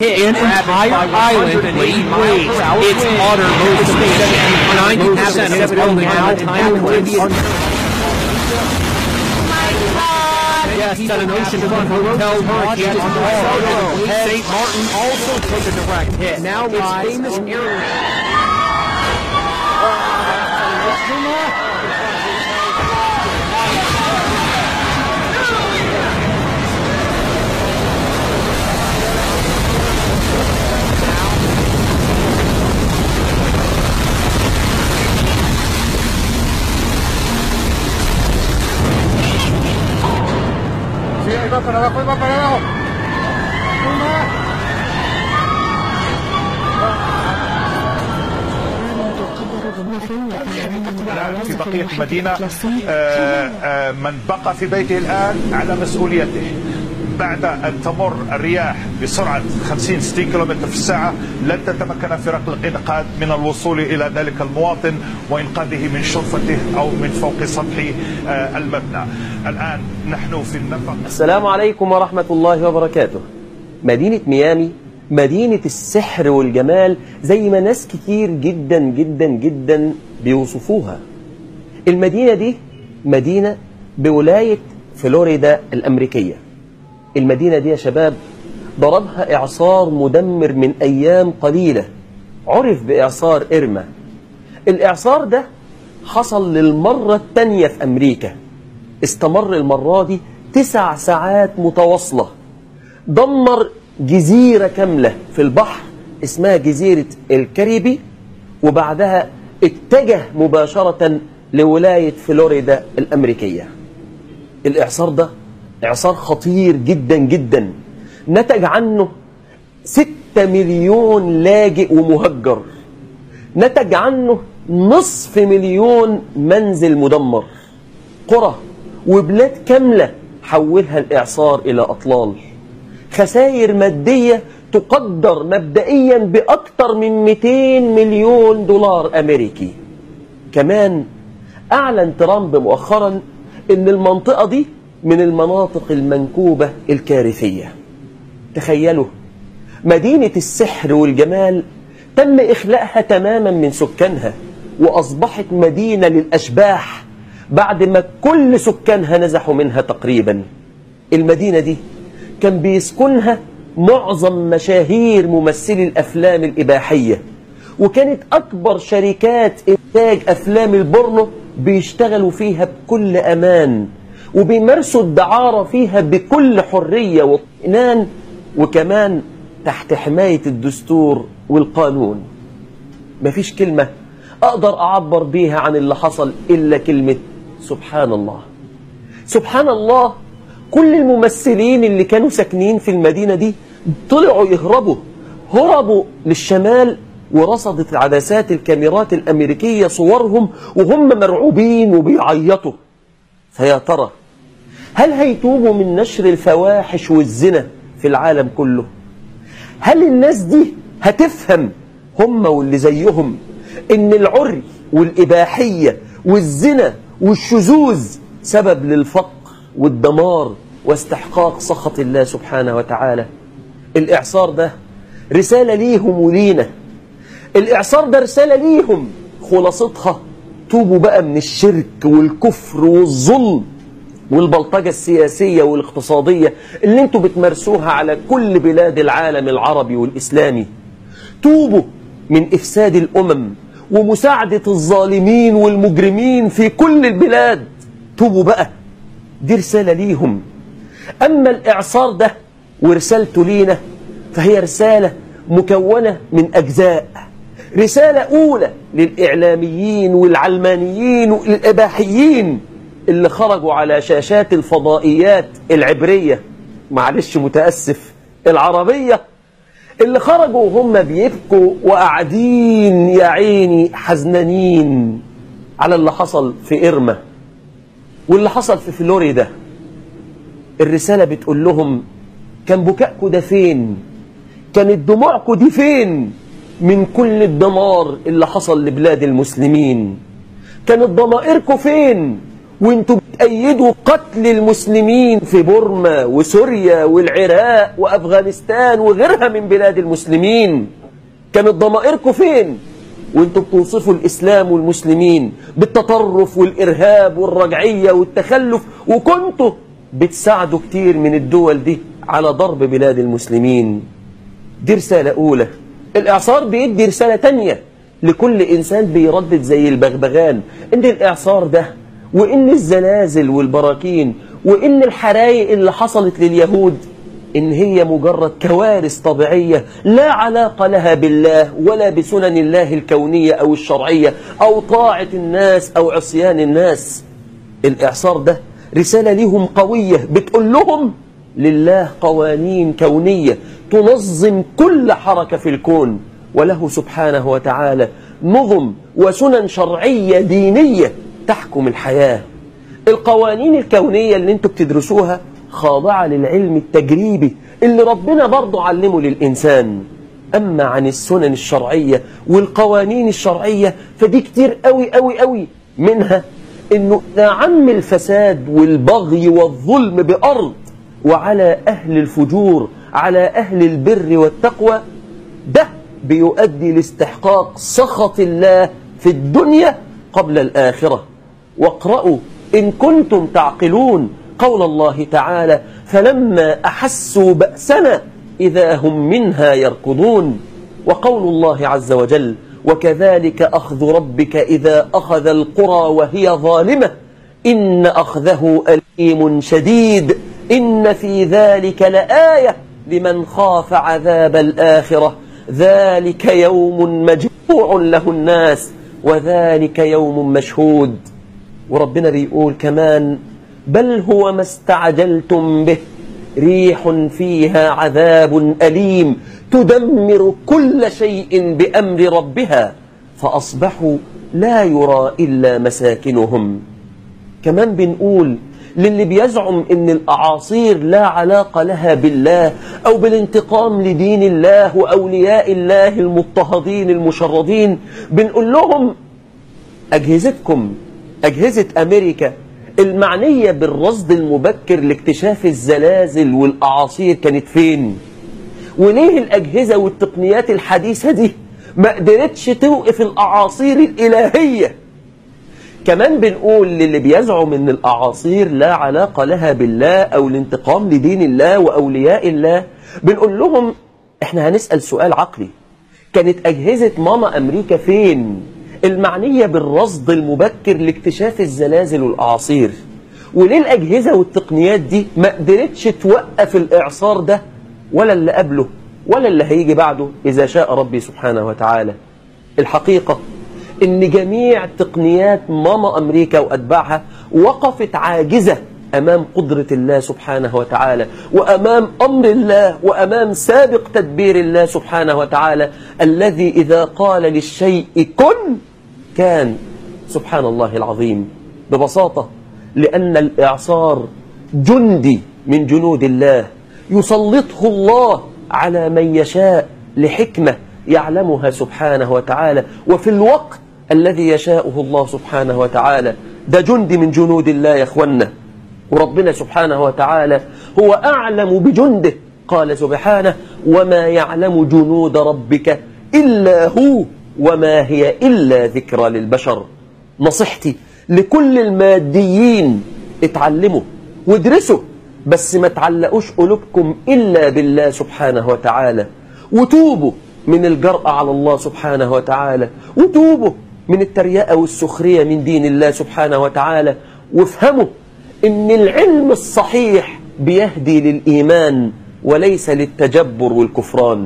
hit an entire island beneath waves. Its uttermost station, 90% of its building now time Yes, at an oceanfront hotel watched its wall. St. Martin also took a direct hit. Now its famous area. Sí, ahí va para abajo, ahí va para abajo. الآن في بقية المدينة آه، آه، من بقى في بيته الآن على مسؤوليته بعد أن تمر الرياح بسرعة 50 60 كيلومتر في الساعة لن تتمكن فرق الإنقاذ من الوصول إلى ذلك المواطن وإنقاذه من شرفته أو من فوق سطح آه، المبنى الآن نحن في النفق السلام عليكم ورحمة الله وبركاته مدينة ميامي مدينة السحر والجمال زي ما ناس كتير جدا جدا جدا بيوصفوها المدينة دي مدينة بولاية فلوريدا الأمريكية المدينة دي يا شباب ضربها إعصار مدمر من أيام قليلة عرف بإعصار إرما الإعصار ده حصل للمرة الثانية في أمريكا استمر المرة دي تسع ساعات متواصلة دمر جزيرة كاملة في البحر اسمها جزيرة الكاريبي وبعدها اتجه مباشرة لولاية فلوريدا الأمريكية الإعصار ده إعصار خطير جدا جدا نتج عنه ستة مليون لاجئ ومهجر نتج عنه نصف مليون منزل مدمر قرى وبلاد كاملة حولها الإعصار إلى أطلال خسائر مادية تقدر مبدئيا بأكثر من 200 مليون دولار أمريكي كمان أعلن ترامب مؤخرا أن المنطقة دي من المناطق المنكوبة الكارثية تخيلوا مدينة السحر والجمال تم إخلاءها تماما من سكانها وأصبحت مدينة للأشباح بعد ما كل سكانها نزحوا منها تقريبا المدينة دي كان بيسكنها معظم مشاهير ممثلي الأفلام الإباحية وكانت أكبر شركات إنتاج أفلام البورنو بيشتغلوا فيها بكل أمان وبيمارسوا الدعارة فيها بكل حرية واطمئنان وكمان تحت حماية الدستور والقانون مفيش كلمة أقدر أعبر بيها عن اللي حصل إلا كلمة سبحان الله سبحان الله كل الممثلين اللي كانوا ساكنين في المدينة دي طلعوا يهربوا هربوا للشمال ورصدت عدسات الكاميرات الأمريكية صورهم وهم مرعوبين وبيعيطوا فيا ترى هل هيتوبوا من نشر الفواحش والزنا في العالم كله هل الناس دي هتفهم هم واللي زيهم ان العري والإباحية والزنا والشذوذ سبب للفقر والدمار واستحقاق سخط الله سبحانه وتعالى الإعصار ده رسالة ليهم ولينا الإعصار ده رسالة ليهم خلاصتها توبوا بقى من الشرك والكفر والظلم والبلطجة السياسية والاقتصادية اللي انتوا بتمارسوها على كل بلاد العالم العربي والإسلامي توبوا من إفساد الأمم ومساعدة الظالمين والمجرمين في كل البلاد توبوا بقى دي رسالة ليهم أما الإعصار ده ورسالته لينا فهي رسالة مكونة من أجزاء رسالة أولى للإعلاميين والعلمانيين والإباحيين اللي خرجوا على شاشات الفضائيات العبرية معلش متأسف العربية اللي خرجوا وهم بيبكوا وقاعدين يا عيني حزنانين على اللي حصل في إرما واللي حصل في فلوريدا الرسالة بتقول لهم كان بكائكم ده فين كانت دموعكم دي فين من كل الدمار اللي حصل لبلاد المسلمين كانت ضمائركم فين وانتوا بتأيدوا قتل المسلمين في بورما وسوريا والعراق وأفغانستان وغيرها من بلاد المسلمين كانت ضمائركم فين وانتوا بتوصفوا الإسلام والمسلمين بالتطرف والإرهاب والرجعية والتخلف وكنتوا بتساعدوا كتير من الدول دي على ضرب بلاد المسلمين دي رسالة أولى الإعصار بيدي رسالة تانية لكل إنسان بيردد زي البغبغان إن الإعصار ده وإن الزلازل والبراكين وإن الحرايق اللي حصلت لليهود إن هي مجرد كوارث طبيعية لا علاقة لها بالله ولا بسنن الله الكونية أو الشرعية أو طاعة الناس أو عصيان الناس الإعصار ده رسالة لهم قوية بتقول لهم لله قوانين كونية تنظم كل حركة في الكون وله سبحانه وتعالى نظم وسنن شرعية دينية تحكم الحياة القوانين الكونية اللي انتوا بتدرسوها خاضعة للعلم التجريبي اللي ربنا برضه علمه للإنسان أما عن السنن الشرعية والقوانين الشرعية فدي كتير قوي قوي قوي منها انه إذا عم الفساد والبغي والظلم بأرض وعلى أهل الفجور على أهل البر والتقوى ده بيؤدي لاستحقاق سخط الله في الدنيا قبل الآخرة واقرأوا إن كنتم تعقلون قول الله تعالى فلما أحسوا بأسنا إذا هم منها يركضون وقول الله عز وجل وكذلك أخذ ربك إذا أخذ القرى وهي ظالمة إن أخذه أليم شديد إن في ذلك لآية لمن خاف عذاب الآخرة ذلك يوم مجموع له الناس وذلك يوم مشهود وربنا بيقول كمان بل هو ما استعجلتم به ريح فيها عذاب أليم تدمر كل شيء بأمر ربها فأصبحوا لا يرى إلا مساكنهم كمان بنقول للي بيزعم ان الأعاصير لا علاقة لها بالله أو بالانتقام لدين الله وأولياء الله المضطهدين المشردين بنقول لهم أجهزتكم أجهزة أمريكا المعنية بالرصد المبكر لاكتشاف الزلازل والأعاصير كانت فين وليه الأجهزة والتقنيات الحديثة دي ما قدرتش توقف الأعاصير الإلهية كمان بنقول للي بيزعم ان الأعاصير لا علاقة لها بالله أو الانتقام لدين الله وأولياء الله بنقول لهم احنا هنسأل سؤال عقلي كانت أجهزة ماما أمريكا فين المعنية بالرصد المبكر لاكتشاف الزلازل والأعاصير وليه الأجهزة والتقنيات دي ما قدرتش توقف الإعصار ده ولا اللي قبله ولا اللي هيجي بعده إذا شاء ربي سبحانه وتعالى الحقيقة إن جميع تقنيات ماما أمريكا وأتباعها وقفت عاجزة أمام قدرة الله سبحانه وتعالى وأمام أمر الله وأمام سابق تدبير الله سبحانه وتعالى الذي إذا قال للشيء كن كان سبحان الله العظيم ببساطة لأن الإعصار جندي من جنود الله يسلطه الله على من يشاء لحكمة يعلمها سبحانه وتعالى وفي الوقت الذي يشاءه الله سبحانه وتعالى ده جندي من جنود الله يا اخوانا وربنا سبحانه وتعالى هو أعلم بجنده قال سبحانه وما يعلم جنود ربك إلا هو وما هي إلا ذكرى للبشر نصيحتي لكل الماديين اتعلموا وادرسوا بس ما تعلقوش قلوبكم إلا بالله سبحانه وتعالى وتوبوا من الجرأة على الله سبحانه وتعالى وتوبوا من التريقة والسخرية من دين الله سبحانه وتعالى وافهموا ان العلم الصحيح بيهدي للإيمان وليس للتجبر والكفران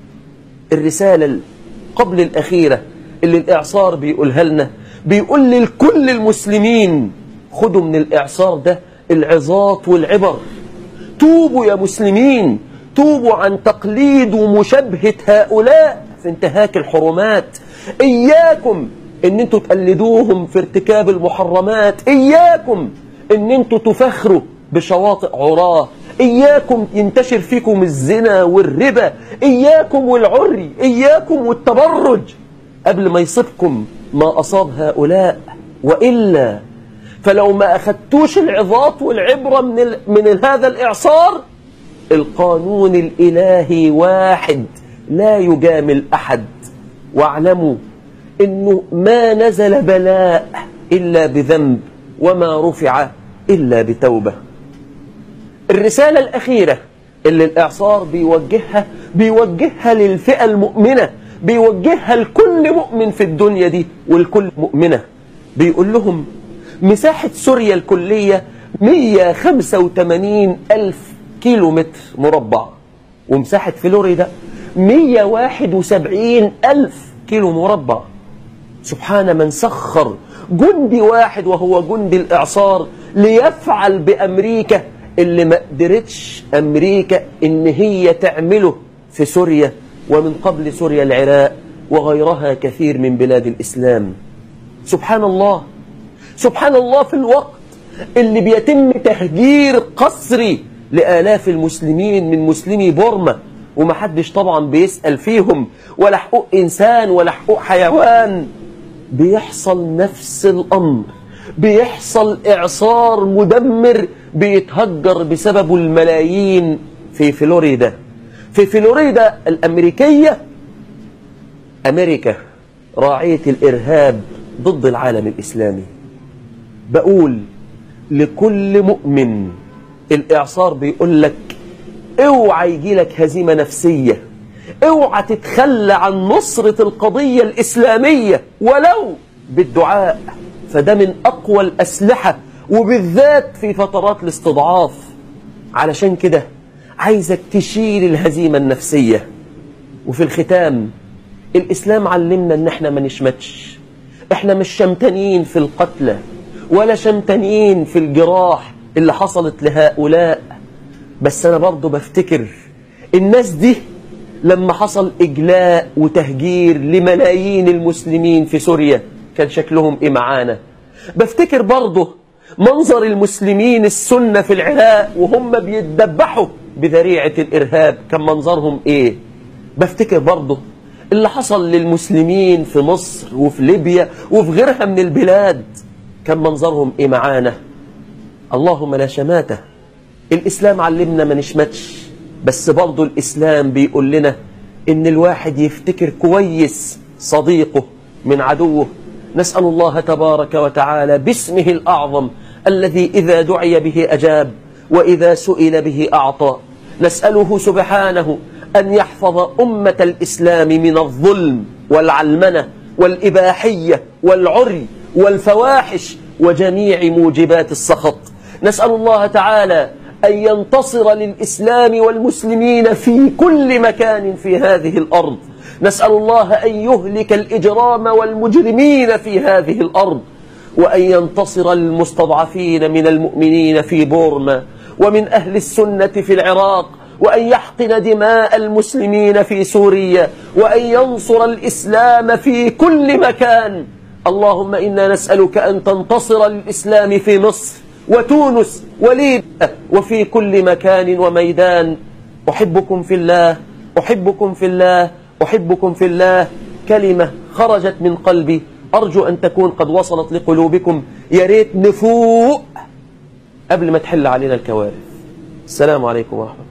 الرسالة قبل الأخيرة اللي الإعصار بيقولها لنا بيقول لكل المسلمين خدوا من الإعصار ده العظات والعبر توبوا يا مسلمين توبوا عن تقليد ومشابهة هؤلاء في انتهاك الحرمات إياكم ان انتوا تقلدوهم في ارتكاب المحرمات إياكم ان انتوا تفخروا بشواطئ عراه إياكم ينتشر فيكم الزنا والربا إياكم والعري إياكم والتبرج قبل ما يصيبكم ما أصاب هؤلاء وإلا فلو ما أخدتوش العظات والعبرة من, ال... من هذا الإعصار القانون الإلهي واحد لا يجامل أحد واعلموا انه ما نزل بلاء الا بذنب وما رفع الا بتوبه الرساله الاخيره اللي الاعصار بيوجهها بيوجهها للفئه المؤمنه بيوجهها لكل مؤمن في الدنيا دي ولكل مؤمنه بيقول لهم مساحه سوريا الكليه 185 الف كيلو متر مربع ومساحه فلوريدا 171 ألف كيلو مربع سبحان من سخر جندي واحد وهو جندي الإعصار ليفعل بأمريكا اللي ما قدرتش أمريكا إن هي تعمله في سوريا ومن قبل سوريا العراق وغيرها كثير من بلاد الإسلام سبحان الله سبحان الله في الوقت اللي بيتم تهجير قسري لآلاف المسلمين من مسلمي بورما ومحدش طبعا بيسأل فيهم ولا حقوق إنسان ولا حقوق حيوان بيحصل نفس الأمر بيحصل إعصار مدمر بيتهجر بسببه الملايين في فلوريدا في فلوريدا الأمريكية أمريكا راعية الإرهاب ضد العالم الإسلامي بقول لكل مؤمن الإعصار بيقول لك اوعى يجي لك هزيمة نفسية اوعى تتخلى عن نصرة القضية الإسلامية ولو بالدعاء فده من أقوى الأسلحة وبالذات في فترات الاستضعاف علشان كده عايزك تشيل الهزيمة النفسية وفي الختام الإسلام علمنا إن احنا ما نشمتش احنا مش شمتانين في القتلى ولا شمتانين في الجراح اللي حصلت لهؤلاء بس أنا برضو بفتكر الناس دي لما حصل إجلاء وتهجير لملايين المسلمين في سوريا كان شكلهم إيه معانا بفتكر برضه منظر المسلمين السنة في العراق وهم بيتدبحوا بذريعة الإرهاب كان منظرهم إيه بفتكر برضه اللي حصل للمسلمين في مصر وفي ليبيا وفي غيرها من البلاد كان منظرهم إيه معانا اللهم لا شماتة الإسلام علمنا ما نشمتش بس برضه الإسلام بيقول لنا إن الواحد يفتكر كويس صديقه من عدوه نسأل الله تبارك وتعالى باسمه الأعظم الذي إذا دعي به أجاب وإذا سئل به أعطى نسأله سبحانه أن يحفظ أمة الإسلام من الظلم والعلمنة والإباحية والعري والفواحش وجميع موجبات السخط نسأل الله تعالى أن ينتصر للإسلام والمسلمين في كل مكان في هذه الأرض نسأل الله أن يهلك الإجرام والمجرمين في هذه الأرض وأن ينتصر المستضعفين من المؤمنين في بورما ومن أهل السنة في العراق وأن يحقن دماء المسلمين في سوريا وأن ينصر الإسلام في كل مكان اللهم إنا نسألك أن تنتصر للإسلام في مصر وتونس وليبيا وفي كل مكان وميدان أحبكم في الله أحبكم في الله أحبكم في الله كلمة خرجت من قلبي أرجو أن تكون قد وصلت لقلوبكم يا ريت نفوق قبل ما تحل علينا الكوارث السلام عليكم ورحمة الله